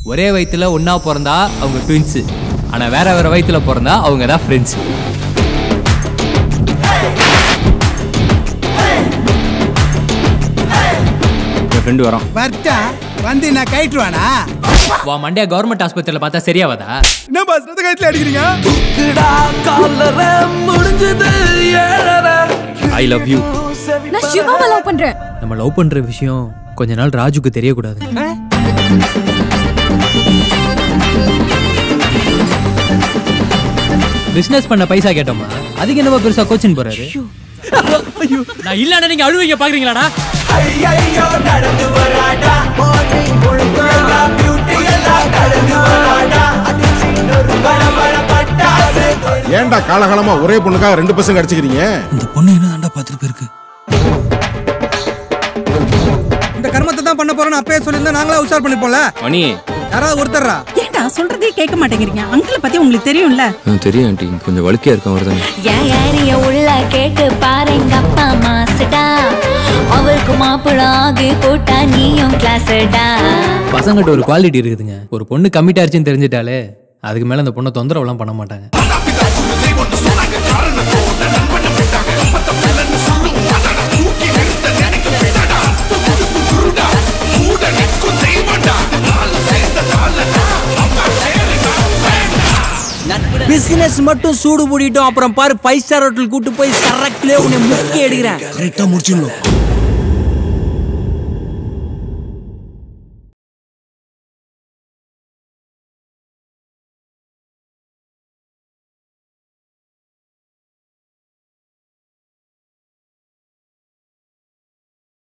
ஒரே வயித்துல ஒண்ணா பிறந்தா அவங்க ட்வின்ஸ் ஆனா வேற வேற வயித்துல பிறந்தா அவங்க தான் ஃப்ரெண்ட்ஸ் என் ஃப்ரெண்டு வரோம் வரட்டா வந்து நான் கைட்டுவானா வா மண்டியா கவர்மெண்ட் ஆஸ்பத்திரியில பார்த்தா சரியாவதா என்ன பாஸ் ரத்த கைத்துல அடிக்கிறீங்க ஐ லவ் யூ நான் சிவாவை லவ் பண்றேன் நம்ம லவ் பண்ற விஷயம் கொஞ்ச நாள் ராஜுக்கு தெரியக்கூடாது பிசினஸ் பண்ண பைசா கேட்டோமா அதுக்கு என்னவா பெருசா கோச்சிங் போறாரு நான் இல்லன்னா நீங்க அழுவீங்க பாக்குறீங்களாடா ஏன்டா காலகாலமா ஒரே பொண்ணுக்காக ரெண்டு பசங்க அடிச்சுக்கிறீங்க இந்த பொண்ணு என்ன தாண்டா பார்த்துட்டு போயிருக்கு இந்த கர்மத்தை தான் பண்ண போறோம்னு அப்பயே சொல்லியிருந்தா நாங்களா உஷார் பண்ணிப்போம்ல மணி யாராவது ஒருத்தர்ரா ஏன்டா சொல்றதே கேட்க மாட்டேங்கிறீங்க அங்கிள பத்தி உங்களுக்கு தெரியும்ல தெரியும் ஆண்டி கொஞ்சம் வழுக்கையா இருக்கும் அவர் தானே ஏன் ஏறிய உள்ள கேட்டு பாரு எங்க அப்பா மாசுடா அவருக்கு மாப்பிள்ள ஆகி போட்டா நீயும் கிளாஸ்டா பசங்கிட்ட ஒரு குவாலிட்டி இருக்குதுங்க ஒரு பொண்ணு கம்மிட் ஆச்சுன்னு தெரிஞ்சிட்டாலே அதுக்கு மேல அந்த பொண்ணை தொந்தரவுலாம் பண்ண மாட்டாங்க பிசினஸ் மட்டும் சூடு மூடிட்டோம் அப்புறம் பாரு ஃபைவ் ஸ்டார் ஹோட்டல் கூட்டு போய் கரெக்ட்லயே உன்னை முக்கிய எடுக்கிறேன் கரெக்டா முடிச்சிடணும்